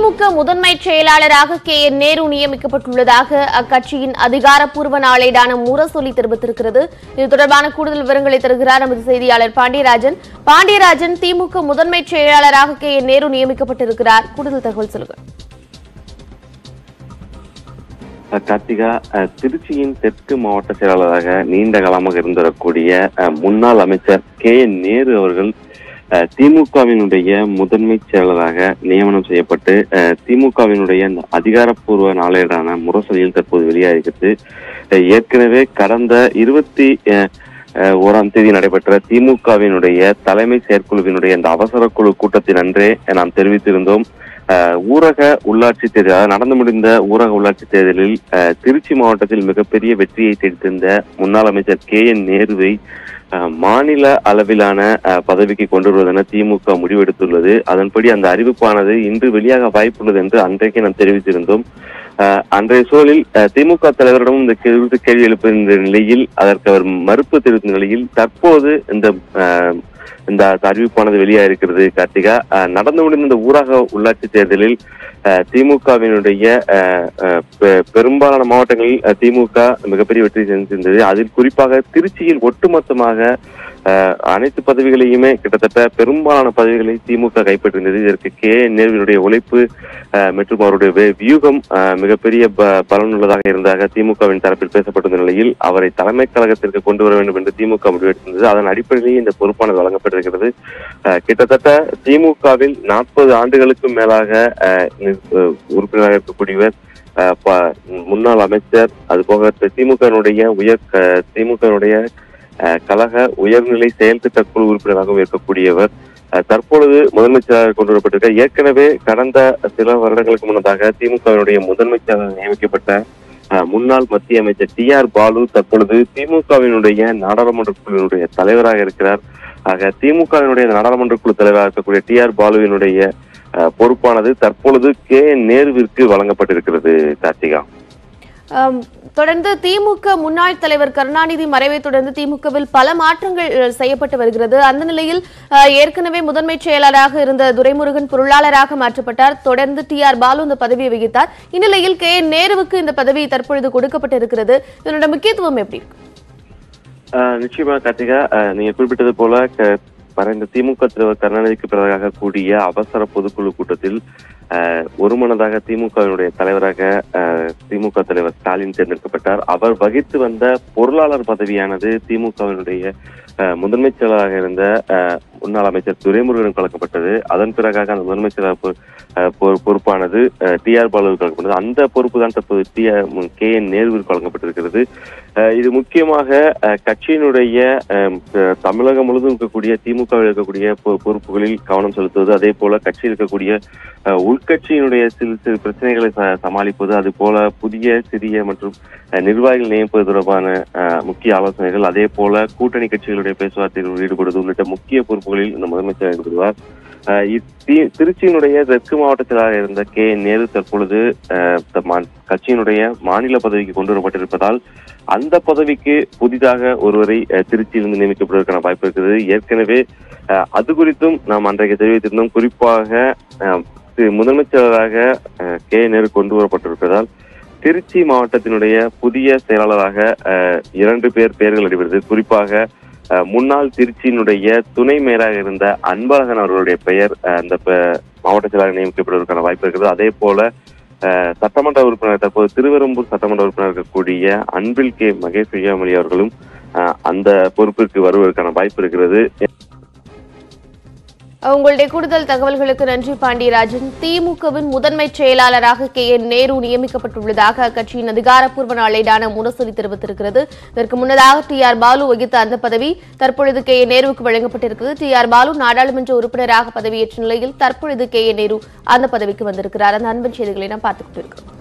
திமுக முதன்மை செயலாளராக K N Nehru நியமிக்கப்பட்டுள்ளதாக அக்கட்சியின் அதிகாரப்பூர்வ நாளேடான முரசொலி தெரிவித்திருக்கிறது இது தொடர்பான கூடுதல் விவரங்களை தருகிறார் நமது செய்தியாளர் பாண்டியராஜன் பாண்டியராஜன் திமுக முதன்மை செயலாளராக கே என் நேரு நியமிக்கப்பட்டிருக்கிறார் கூடுதல் தகவல் சொல்லுங்கள் அஹ் கார்த்திகா அஹ் திருச்சியின் தெற்கு மாவட்ட செயலாளராக நீண்ட காலமாக இருந்து வரக்கூடிய அஹ், முன்னாள் அமைச்சர் கே என் நேரு அவர்கள் அஹ், திமுகவினுடைய முதன்மை செயலராக நியமனம் செய்யப்பட்டு அஹ், திமுகவினுடைய அந்த அதிகாரப்பூர்வ நாளேடான முரசொலியில் தற்போது வெளியாகிறது அஹ், ஏற்கனவே கடந்த இருபத்தி அஹ், அஹ், ஓராம் தேதி நடைபெற்ற திமுகவினுடைய தலைமை செயற்குழுவினுடைய அந்த அவசர குழு கூட்டத்தின் அன்றே நாம் தெரிவித்திருந்தோம் அஹ், ஊரக உள்ளாட்சி தேர்தல் அதாவது நடந்து முடிந்த ஊரக உள்ளாட்சி தேர்தலில் அஹ், திருச்சி மாவட்டத்தில் மிகப்பெரிய வெற்றியை தேடித்திருந்த முன்னாள் அமைச்சர் கே என் நேருவை அஹ், மாநில அளவிலான அஹ், பதவிக்கு கொண்டு வருவதென திமுக முடிவெடுத்துள்ளது அதன்படி அந்த அறிவிப்பானது இன்று வெளியாக வாய்ப்புள்ளது என்று அன்றைக்கு நாம் தெரிவித்திருந்தோம் அஹ், அன்றைய சூழலில் அஹ், திமுக தலைவரிடம் இந்த குறித்து கேள்வி எழுப்புகின்ற நிலையில் அதற்கு அவர் மறுப்பு தெரிவித்த நிலையில் தற்போது இந்த அஹ், இந்த அறிவிப்பானது வெளியாக இருக்கிறது கார்த்திகா அஹ், நடந்து முடிந்த இந்த ஊரக உள்ளாட்சி தேர்தலில் அஹ், திமுகவினுடைய அஹ், அஹ், பெ- பெரும்பாலான மாவட்டங்களில் அஹ், திமுக மிகப்பெரிய வெற்றி சென்றிருந்தது அதில் குறிப்பாக திருச்சியில் ஒட்டுமொத்தமாக அஹ், அனைத்து பதவிகளையுமே கிட்டத்தட்ட பெரும்பாலான பதவிகளை திமுக கைப்பற்றிருந்தது இதற்கு கே நேருவினுடைய உழைப்பு அஹ், மற்றும் அவருடைய வே- வியூகம் அஹ், மிகப்பெரிய ப- பலனுள்ளதாக இருந்ததாக திமுகவின் தரப்பில் பேசப்பட்டிருந்த நிலையில் அவரை தலைமை கழகத்திற்கு கொண்டு வர வேண்டும் என்று திமுக முடிவெடுத்திருந்தது அதன் அடிப்படையிலேயே இந்த பொறுப்பானது வழங்கப்பட்டிருக்கிறது அஹ், கிட்டத்தட்ட திமுகவில் நாற்பது ஆண்டுகளுக்கும் மேலாக அஹ், நி- அஹ், உறுப்பினராக இருக்கக்கூடியவர் அஹ், ப- முன்னாள் அமைச்சர் அதுபோக திமுகவினுடைய உயர் க- திமுகவினுடைய அஹ், கழக உயர்நிலை செயல் திட்ட குழு உறுப்பினராகவும் இருக்கக்கூடியவர் அஹ், தற்பொழுது முதன்மை செயலாளர் கொண்டு வரப்பட்டிருக்க ஏற்கனவே கடந்த சில வருடங்களுக்கு முன்னதாக திமுகவினுடைய முதன்மை செயலாளர் நியமிக்கப்பட்ட அஹ், முன்னாள் மத்திய அமைச்சர் டி ஆர் பாலு தற்பொழுது திமுகவினுடைய நாடாளுமன்ற குழுவினுடைய தலைவராக இருக்கிறார் ஆக திமுகவினுடைய நாடாளுமன்ற குழு தலைவராக இருக்கக்கூடிய டி ஆர் பாலுவினுடைய அஹ், பொறுப்பானது தற்பொழுது கே என் நேருவிற்கு வழங்கப்பட்டிருக்கிறது கார்த்திகா ஆம், தொடர்ந்து திமுக முன்னாள் தலைவர் கருணாநிதி மறைவை தொடர்ந்து திமுகவில் பல மாற்றங்கள் அஹ், செய்யப்பட்டு வருகிறது அந்த நிலையில் அஹ், ஏற்கனவே முதன்மை செயலாளராக இருந்த துரைமுருகன் பொருளாளராக மாற்றப்பட்டார் தொடர்ந்து டி ஆர் பாலு இந்த பதவியை வகித்தார் இந்நிலையில் கே என் நேருவுக்கு இந்த பதவி தற்பொழுது கொடுக்கப்பட்டிருக்கிறது இதனோட முக்கியத்துவம் எப்படி இருக்கு அஹ், நிச்சயமா கார்த்திகா அஹ், நீங்க குறிப்பிட்டது போல க- மறைந்த திமுக தலைவர் கருணாநிதிக்கு பிறகாக கூடிய அவசர பொதுக்குழு கூட்டத்தில் அஹ், ஒருமனதாக திமுகவினுடைய தலைவராக அஹ், திமுக தலைவர் ஸ்டாலின் தேர்ந்தெடுக்கப்பட்டார் அவர் வகித்து வந்த பொருளாளர் பதவியானது திமுகவினுடைய அஹ், முதன்மை செயலராக இருந்த அஹ், முன்னாள் அமைச்சர் துரைமுருகனுக்கு வழங்கப்பட்டது அதன் பிறகாக அந்த முதன்மை செயலர் பொ- அஹ், பொ- பொறுப்பானது டி ஆர் பாலுவுக்கு வழங்கப்பட்டது அந்த பொறுப்பு தான் தற்போது டி ஆர் கே என் நேருவிற்கு வழங்கப்பட்டிருக்கிறது அஹ், இது முக்கியமாக அஹ், கட்சியினுடைய அஹ், த- தமிழகம் முழுவதும் இருக்கக்கூடிய திமுகவில் இருக்கக்கூடிய பொ- பொறுப்புகளில் கவனம் செலுத்துவது அதே போல கட்சியில் இருக்கக்கூடிய அஹ், உள்கட்சியினுடைய சிறு சிறு பிரச்சனைகளை ச- சமாளிப்பது அது போல புதிய சிறிய மற்றும் அஹ், நிர்வாகிகள் நியமிப்பது தொடர்பான அஹ், முக்கிய ஆலோசனைகள் அதே போல கூட்டணி கட்சிகளுடைய பேச்சுவார்த்தைகளில் ஈடுபடுவது உள்ளிட்ட முக்கிய பொறுப்புகளில் இந்த முதன்மை செயலர் ஈடுபடுவார் அஹ், இத்தி- திருச்சியினுடைய தெற்கு மாவட்டத்திலாக இருந்த கே என் நேரு தற்பொழுது அஹ், த- மா- கட்சியினுடைய மாநில பதவிக்கு கொண்டு வரப்பட்டிருப்பதால் அந்த பதவிக்கு புதிதாக ஒருவரை அஹ், திருச்சியிலிருந்து நியமிக்கப்படுவதற்கான வாய்ப்பு இருக்கிறது ஏற்கனவே அஹ், அது குறித்தும் நாம் அன்றைக்கு தெரிவித்திருந்தோம் குறிப்பாக அஹ், திரு முதன்மை செயலராக அஹ், கே நேரு கொண்டு வரப்பட்டிருப்பதால் திருச்சி மாவட்டத்தினுடைய புதிய செயலாளராக அஹ், இரண்டு பேர் பெயர்கள் அடிபடுது குறிப்பாக அஹ், முன்னாள் திருச்சியினுடைய துணை மேயராக இருந்த அன்பழகன் அவர்களுடைய பெயர் அஹ், அந்த ப- மாவட்ட செயலாளர் நியமிக்கப்படுவதற்கான வாய்ப்பு இருக்கிறது அதே போல அஹ், சட்டமன்ற உறுப்பினர் தற்போது திருவெரும்பூர் சட்டமன்ற உறுப்பினர் இருக்கக்கூடிய அன்பில் கே மகேஷ் விஜயாமலி அவர்களும் அஹ், அந்த பொறுப்பிற்கு வருவதற்கான வாய்ப்பு இருக்கிறது உங்களுடைய கூடுதல் தகவல்களுக்கு நன்றி பாண்டியராஜன் திமுகவின் முதன்மை செயலாளராக கே என் நேரு நியமிக்கப்பட்டுள்ளதாக அக்கட்சியின் அதிகாரப்பூர்வ நாளேடான முரசொலி தெரிவித்திருக்கிறது இதற்கு முன்னதாக டி ஆர் பாலு வகித்த அந்த பதவி தற்பொழுது கே என் நேருவுக்கு வழங்கப்பட்டிருக்கிறது டி ஆர் பாலு நாடாளுமன்ற உறுப்பினராக பதவியேற்ற நிலையில் தற்பொழுது கே என் நேரு அந்த பதவிக்கு வந்திருக்கிறார் அந்த அன்பின் செய்திகளை நாம் பார்த்துக் கொண்டிருக்கிறோம்